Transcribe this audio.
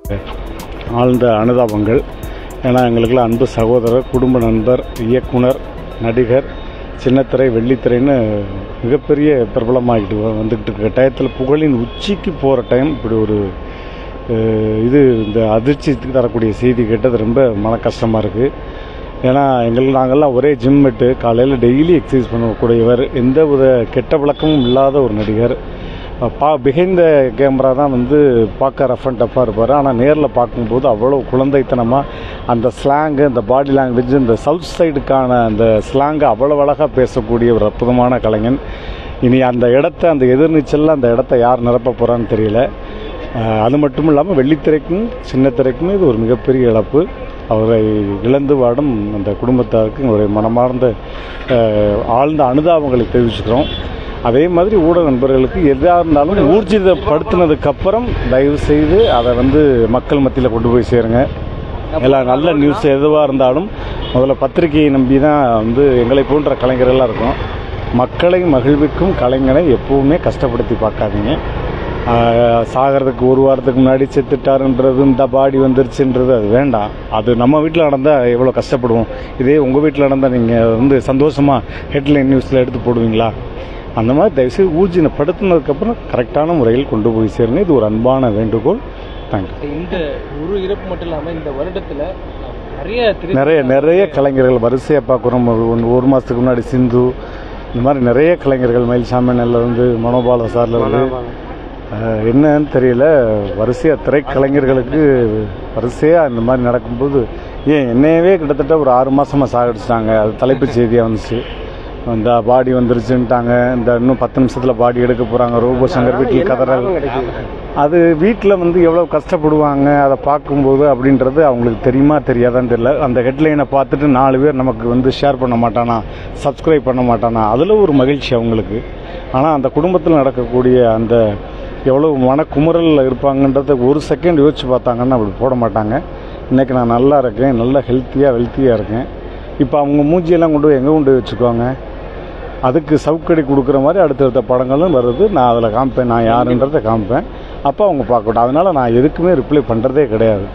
ஆழ்ந்த அனுதாபங்கள் ஏன்னா எங்களுக்கெல்லாம் அன்பு சகோதரர் குடும்ப நண்பர் இயக்குனர் நடிகர் சின்னத்திரை வெள்ளித்திரைன்னு மிகப்பெரிய பிரபலமாகிட்டு வ- வந்துக்கிட்டு இருக்க டயத்தில் புகழின் உச்சிக்கு போகிற டைம் இப்படி ஒரு அஹ், இது இந்த அதிர்ச்சி தரக்கூடிய செய்தி கேட்டது ரொம்ப மன கஷ்டமாக இருக்குது ஏன்னா எங்கள் நாங்கள்லாம் ஒரே ஜிம் மெட்டு காலையில் டெய்லி எக்ஸசைஸ் பண்ணக்கூடியவர் எந்த வித கெட்ட பழக்கமும் இல்லாத ஒரு நடிகர் பா பிஹைண்ட் த கேமரா தான் வந்து பார்க்க ரஃப் அண்ட் டஃப்பாக இருப்பார் ஆனால் நேரில் பார்க்கும்போது அவ்வளோ குழந்தைத்தனமாக அந்த ஸ்லாங்கு இந்த பாடி லாங்குவேஜ் இந்த சவுத் சைடுக்கான அந்த ஸ்லாங்கை அவ்வளோ அழகாக பேசக்கூடிய ஒரு அற்புதமான கலைஞன் இனி அந்த இடத்த அந்த எதிர்நீச்சலில் அந்த இடத்த யார் நிரப்ப போகிறான்னு தெரியல அஹ் அது மட்டும் இல்லாமல் வெள்ளித்திரைக்கும் சின்னத்திரைக்குமே இது ஒரு மிகப்பெரிய இழப்பு அவரை இழந்து வாடும் அந்த குடும்பத்தாருக்கு எங்களுடைய மனமார்ந்த அஹ், ஆழ்ந்த அனுதாபங்களை தெரிவிச்சுக்கிறோம் அதே மாதிரி ஊடக நண்பர்களுக்கு எதாக இருந்தாலும் ஊர்ஜிதப்படுத்தினதுக்கு அப்புறம் தயவு செய்து அதை வந்து மக்கள் மத்தியில் கொண்டு போய் சேருங்க எல்லா நல்ல நியூஸ் எதுவாக இருந்தாலும் முதல்ல பத்திரிகையை நம்பி தான் வந்து எங்களை போன்ற கலைஞர்கள்லாம் இருக்கும் மக்களை மகிழ்விக்கும் கலைஞரை எப்பவுமே கஷ்டப்படுத்தி பார்க்காதீங்க ஆஹ் சாகிறதுக்கு ஒரு வாரத்துக்கு முன்னாடி செத்துட்டாருன்றது இந்த பாடி வந்துருச்சுன்றது அது வேண்டாம் அது நம்ம வீட்டில் நடந்தால் எவ்வளோ கஷ்டப்படுவோம் இதே உங்கள் வீட்டில் நடந்தால் நீங்கள் வந்து சந்தோஷமாக ஹெட்லைன் நியூஸில் எடுத்து போடுவீங்களா அந்த மாதிரி தயவுசெய்து ஊர்ஜினப்படுத்தினதுக்கப்புறம் கரெக்டான முறையில் கொண்டு போய் சேருங்க இது ஒரு அன்பான வேண்டுகோள் தேங்க்யூ இந்த ஒரு இறப்பு மட்டும் இல்லாம இந்த வருடத்துல நிறைய திரை- நிறைய நிறைய கலைஞர்கள் வரிசையாக பார்க்குறோம் ஒரு ஒன்று ஒரு மாதத்துக்கு முன்னாடி சிந்து இந்த மாதிரி நிறைய கலைஞர்கள் மயில்சாமினில் இருந்து மனோபால சார்ல இருந்து அஹ், என்னன்னு தெரியல வரிசையாக திரைக்கலைஞர்களுக்கு வரிசையாக இந்த மாதிரி நடக்கும்போது ஏன் என்னையவே கிட்டத்தட்ட ஒரு ஆறு மாசமா சாகடிச்சிட்டாங்க அது தலைப்புச் செய்தியாக வந்துச்சு இந்த பாடி வந்துருச்சுன்ட்டாங்க இந்த இன்னும் பத்து நிமிஷத்தில் பாடி எடுக்க போகிறாங்க ரோபோ சங்கர் வீட்டில் கதறல் அது வீட்டில் வந்து எவ்வளோ கஷ்டப்படுவாங்க அதை பார்க்கும்போது அப்படின்றது அவங்களுக்கு தெரியுமா தெரியாதான்னு தெரியல அந்த ஹெட்லைனை பார்த்துட்டு நாலு பேர் நமக்கு வந்து ஷேர் பண்ண மாட்டானா சப்ஸ்கிரைப் பண்ண மாட்டானா அதில் ஒரு மகிழ்ச்சி அவங்களுக்கு ஆனால் அந்த குடும்பத்தில் நடக்கக்கூடிய அந்த எவ்வளோ மனக்குமுறலில் இருப்பாங்கன்றத ஒரு செகண்ட் யோசிச்சு பார்த்தாங்கன்னா அப்படி போட மாட்டாங்க இன்றைக்கி நான் நல்லா இருக்கேன் நல்லா ஹெல்த்தியாக வெல்த்தியாக இருக்கேன் இப்போ அவங்க மூஞ்சியெல்லாம் கொண்டு போய் எங்கே கொண்டு போய் வச்சுக்குவாங்க அதுக்கு சவுக்கடி கொடுக்குற மாதிரி அடுத்தடுத்த படங்களும் வருது நான் அதில் காமிப்பேன் நான் யாருன்றதை காமிப்பேன் அப்போ அவங்க பார்க்கட்டும் அதனால் நான் எதுக்குமே ரிப்ளை பண்ணுறதே கிடையாது